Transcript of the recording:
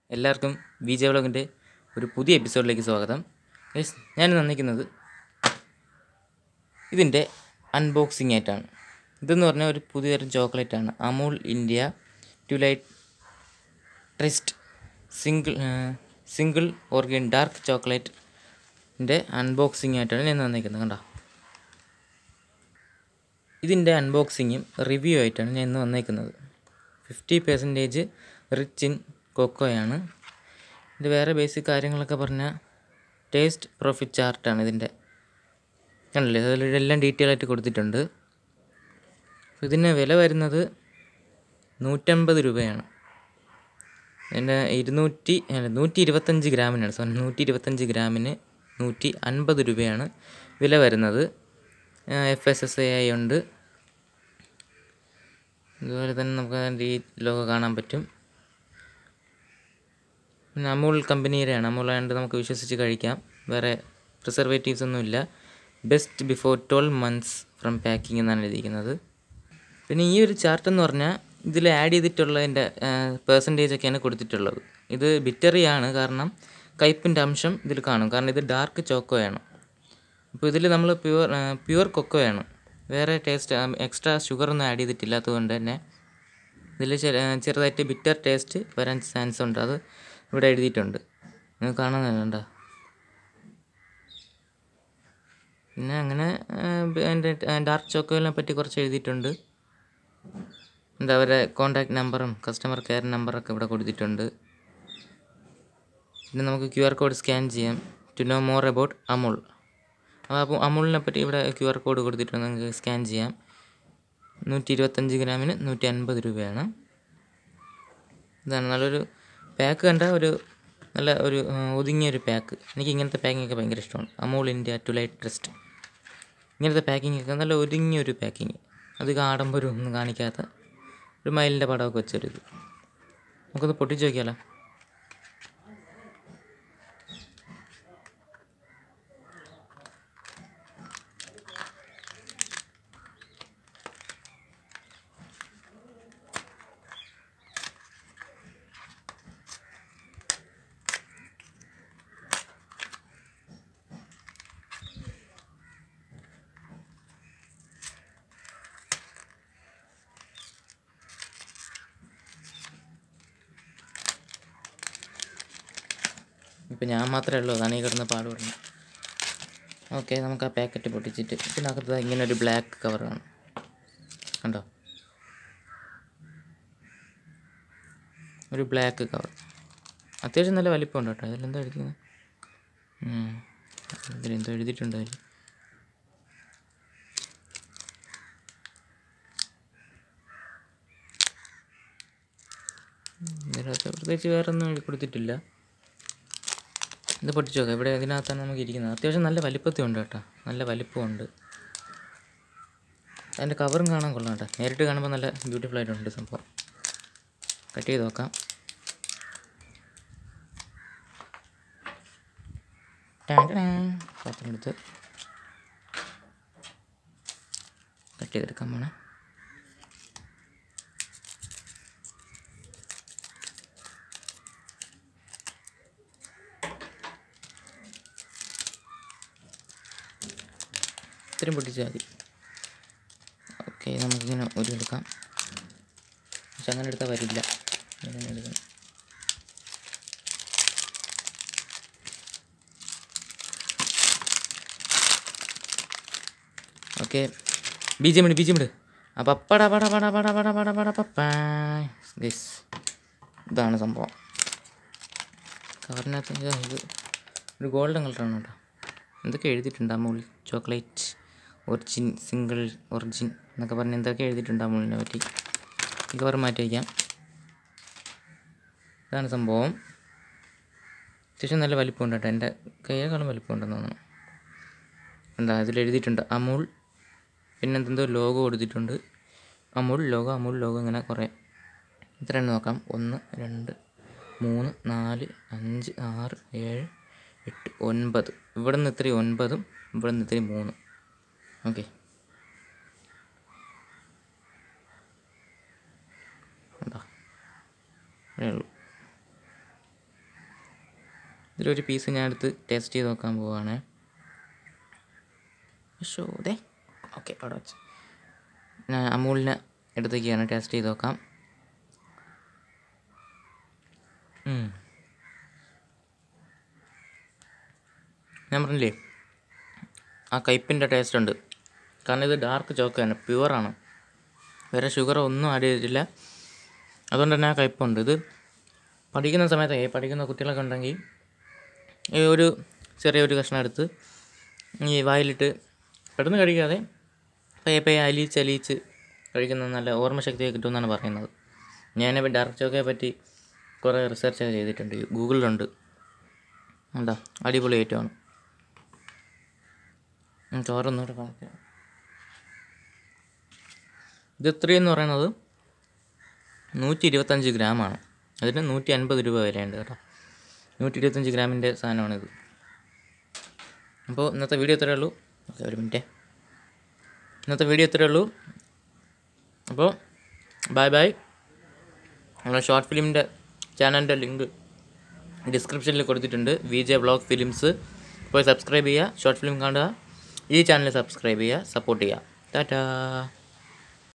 എല്ലാവർക്കും V J വ്ളോഗിൻ്റെ ഒരു പുതിയ എപ്പിസോഡിലേക്ക് സ്വാഗതം ഗൈസ് ഞാൻ നന്നിക്കുന്നത് ഇതിൻ്റെ അൺബോക്സിംഗ് ആയിട്ടാണ് ഇതെന്ന് പറഞ്ഞാൽ ഒരു പുതിയൊരു ചോക്ലേറ്റാണ് Amul India twilight trust single single origin dark ചോക്ലേറ്റിൻ്റെ അൺബോക്സിംഗ് ആയിട്ടാണ് ഞാൻ നന്നിക്കുന്നത് കണ്ടോ ഇതിൻ്റെ അൺബോക്സിങ്ങും റിവ്യൂ ആയിട്ടാണ് ഞാൻ ഇന്ന് വന്നേക്കുന്നത് ഫിഫ്റ്റി പെർസെൻറ്റേജ് റിച്ച് ഇൻ കൊക്കോയാണ് ഇത് വേറെ ബേസിക് കാര്യങ്ങളൊക്കെ പറഞ്ഞാൽ ടേസ്റ്റ് പ്രോഫിറ്റ് ചാർട്ടാണ് ഇതിൻ്റെ കണ്ടില്ലേ അതിലെല്ലാം ഡീറ്റെയിൽ ആയിട്ട് കൊടുത്തിട്ടുണ്ട് ഇതിന് വില വരുന്നത് നൂറ്റമ്പത് രൂപയാണ് എൻ്റെ ഇരുന്നൂറ്റി അല്ല നൂറ്റി ഇരുപത്തഞ്ച് ഗ്രാമിനാണ് സോറി നൂറ്റി ഇരുപത്തഞ്ച് ഗ്രാമിന് നൂറ്റി അൻപത് രൂപയാണ് വില വരുന്നത് F S S A I ഉണ്ട് അതുപോലെ തന്നെ നമുക്ക് അതിൻ്റെ ഈ ലോഗോ കാണാൻ പറ്റും പിന്നെ അമൂൽ കമ്പനിയുടെയാണ് അമൂൽ ആയതുകൊണ്ട് നമുക്ക് വിശ്വസിച്ച് കഴിക്കാം വേറെ പ്രിസർവേറ്റീവ്സ് ഒന്നുമില്ല best before twelve months from packing എന്നാണ് എഴുതിയിരിക്കുന്നത് പിന്നെ ഈ ഒരു ചാർട്ട് എന്ന് പറഞ്ഞാൽ ഇതിൽ ആഡ് ചെയ്തിട്ടുള്ളതിൻ്റെ പേഴ്സൻറ്റേജ് ഒക്കെയാണ് കൊടുത്തിട്ടുള്ളത് ഇത് ബിറ്ററി ആണ് കാരണം കയ്പിൻ്റെ അംശം ഇതിൽ കാണും കാരണം ഇത് ഡാർക്ക് ചോക്കോയാണ് അപ്പോൾ ഇതിൽ നമ്മൾ പ്യുവർ പ്യുവർ കൊക്കോയാണ് വേറെ ടേസ്റ്റ് എക്സ്ട്രാ ഷുഗർ ഒന്നും ആഡ് ചെയ്തിട്ടില്ലാത്തത് കൊണ്ട് തന്നെ ഇതിൽ ചെറുതായിട്ട് ബിറ്റർ ടേസ്റ്റ് വരാൻ ചാൻസ് ഉണ്ട് അത് ഇവിടെ എഴുതിയിട്ടുണ്ട് നിങ്ങൾക്ക് കാണുന്നുണ്ടോ പിന്നെ അങ്ങനെ എൻ്റെ ഡാർക്ക് ചോക്കോയിലിനെ പറ്റി കുറച്ച് എഴുതിയിട്ടുണ്ട് എന്താ അവരുടെ കോൺടാക്ട് നമ്പറും കസ്റ്റമർ കെയർ നമ്പറൊക്കെ ഇവിടെ കൊടുത്തിട്ടുണ്ട് പിന്നെ നമുക്ക് ക്യു ആർ കോഡ് സ്കാൻ ചെയ്യാം to know more about Amul അപ്പോൾ അമുളിനെ പറ്റി ഇവിടെ ക്യു ആർ കോഡ് കൊടുത്തിട്ടുണ്ട് നിങ്ങൾക്ക് സ്കാൻ ചെയ്യാം നൂറ്റി ഇരുപത്തഞ്ച് ഗ്രാമിന് നൂറ്റി അൻപത് രൂപയാണ് ഇതാണ് നല്ലൊരു പാക്ക് കണ്ട ഒരു നല്ല ഒരു ഒതുങ്ങിയ ഒരു പാക്ക് എനിക്ക് ഇങ്ങനത്തെ പാക്കിംഗ് ഒക്കെ ഭയങ്കര ഇഷ്ടമാണ് Amul India twilight trust ഇങ്ങനത്തെ പാക്കിംഗ് ഒക്കെ നല്ല ഒതുങ്ങിയ ഒരു പാക്കിങ് അധികം ആഡംബരം ഒന്നും കാണിക്കാത്ത ഒരു മയിലിൻ്റെ പടമൊക്കെ വെച്ചൊരു ഇത് നമുക്കൊന്ന് പൊട്ടിച്ച് നോക്കിയാലോ ഇപ്പം ഞാൻ മാത്രമേ ഉള്ളൂ അതാണ് ഈ കിടന്ന് പാടുപെടുന്നത് ഓക്കെ നമുക്ക് ആ പാക്കറ്റ് പൊട്ടിച്ചിട്ട് ഇതിനകത്ത് ഇങ്ങനെ ഒരു ബ്ലാക്ക് കവറാണ് കണ്ടോ ഒരു ബ്ലാക്ക് കവർ അത്യാവശ്യം നല്ല വലിപ്പമുണ്ട് കേട്ടോ അതിലെന്തോ എഴുതിയത് ഇതിലെന്തോ എഴുതിയിട്ടുണ്ട് അതിൽ ഇതിനകത്ത് പ്രത്യേകിച്ച് വേറെ ഒന്നും എഴുതി കൊടുത്തിട്ടില്ല ഇത് പൊട്ടിച്ചു നോക്കാം ഇവിടെ ഇതിനകത്താണ് നമുക്ക് ഇരിക്കുന്നത് അത്യാവശ്യം നല്ല വലിപ്പത്തിലുണ്ട് കേട്ടോ നല്ല വലിപ്പമുണ്ട് അതിൻ്റെ കവറും കാണാൻ കൊള്ളാം കേട്ടോ നേരിട്ട് കാണുമ്പോൾ നല്ല ബ്യൂട്ടിഫുൾ ആയിട്ടുണ്ട് സംഭവം കട്ട് ചെയ്ത് നോക്കാം പാത്രം എടുത്ത് കട്ട് ചെയ്തെടുക്കാൻ വേണം ഇത്രയും പൊട്ടിച്ചാൽ മതി ഓക്കെ നമുക്കിങ്ങനെ ഒരു എടുക്കാം പക്ഷെ അങ്ങനെ എടുത്താൽ വരില്ല ഇങ്ങനെ എടുക്കണം ഓക്കെ ബീജം ഇട് ബീജം ഇട് ആ പപ്പട പട പട പട പട പട പട പപ്പ ഗസ് ഇതാണ് സംഭവം കവറിനകത്ത് ഇത് ഒരു ഗോൾഡൻ കളറാണ് കേട്ടോ എന്തൊക്കെ എഴുതിയിട്ടുണ്ട് Amul chocolate origin single origin എന്നൊക്കെ പറഞ്ഞ് എന്തൊക്കെ എഴുതിയിട്ടുണ്ട് അമൂലിനെ പറ്റി ഈ കവർ മാറ്റി വയ്ക്കാം ഇതാണ് സംഭവം അത്യാവശ്യം നല്ല വലിപ്പമുണ്ട് കേട്ടോ എൻ്റെ കയ്യേക്കാളും വലിപ്പമുണ്ടെന്ന് തോന്നുന്നു എന്താ അതിൽ എഴുതിയിട്ടുണ്ട് അമൂൾ പിന്നെ എന്തെന്തോ ലോഗോ കൊടുത്തിട്ടുണ്ട് അമൂൾ ലോഗോ അമൂൾ ലോഗോ ഇങ്ങനെ കുറേ ഇത്ര എണ്ണം നോക്കാം ഒന്ന് രണ്ട് മൂന്ന് നാല് അഞ്ച് ആറ് ഏഴ് എട്ട് ഒൻപത് ഇവിടെ നിന്ന് ഇത്രയും ഒൻപതും ഇവിടെ നിന്ന് ഇത്രയും മൂന്നും ഓക്കെ എന്താ അത്രേ ഉള്ളൂ ഇതിലൊരു പീസ് ഞാൻ എടുത്ത് ടേസ്റ്റ് ചെയ്ത് നോക്കാൻ പോവുകയാണ് ഷോ ദേ ഓക്കെ അവിടെ വെച്ച് ഞാൻ അമൂലിനെ എടുത്തേക്കാണ് ടേസ്റ്റ് ചെയ്ത് നോക്കാം ഉം. ഞാൻ പറഞ്ഞില്ലേ ആ കയ്പിൻ്റെ ടേസ്റ്റ് ഉണ്ട് കാരണം ഇത് ഡാർക്ക് ചോക്കാണ് പ്യുവറാണ് വേറെ ഷുഗർ ഒന്നും ആഡ് ചെയ്തിട്ടില്ല അതുകൊണ്ട് തന്നെ ആ കയ്പുണ്ട് ഇത് പഠിക്കുന്ന സമയത്ത് പഠിക്കുന്ന കുട്ടികളൊക്കെ ഉണ്ടെങ്കിൽ ഈ ഒരു ചെറിയൊരു കഷ്ണം എടുത്ത് ഈ വായിലിട്ട് പെട്ടെന്ന് കഴിക്കാതെ പയ്യെ പയ്യെ അലിയിച്ച് അലിയിച്ച് കഴിക്കുന്നത് നല്ല ഓർമ്മശക്തിയൊക്കെ കിട്ടുമെന്നാണ് പറയുന്നത് ഞാനിപ്പോൾ ഡാർക്ക് ചോക്കയെ പറ്റി കുറേ റിസർച്ച് ഒക്കെ ചെയ്തിട്ടുണ്ട് ഗൂഗിളിലുണ്ട് എന്താ അടിപൊളി ഐറ്റമാണ് ഉം, ചോറൊന്നുകൂടെ കാണിക്കാം ഇത് ഇത്രയെന്ന് പറയുന്നത് നൂറ്റി ഇരുപത്തഞ്ച് ഗ്രാമാണ് അതിന് നൂറ്റി അൻപത് രൂപ വിലയുണ്ട് കേട്ടോ നൂറ്റി ഇരുപത്തഞ്ച് ഗ്രാമിൻ്റെ സാധനമാണിത് അപ്പോൾ ഇന്നത്തെ വീഡിയോ ഇത്രയേ ഉള്ളൂ ഓക്കെ ഒരു മിനിറ്റേ ഇന്നത്തെ വീഡിയോ ഇത്രയേ ഉള്ളൂ അപ്പോൾ ബൈ ബൈ നമ്മുടെ ഷോർട്ട് ഫിലിമിൻ്റെ ചാനലിൻ്റെ ലിങ്ക് ഡിസ്ക്രിപ്ഷനിൽ കൊടുത്തിട്ടുണ്ട് വി ജെ വ്ളോഗ് ഫിലിംസ് പോയി സബ്സ്ക്രൈബ് ചെയ്യുക ഷോർട്ട് ഫിലിം കാണുക ഈ ചാനൽ സബ്സ്ക്രൈബ് ചെയ്യുക സപ്പോർട്ട് ചെയ്യുക ടാറ്റാ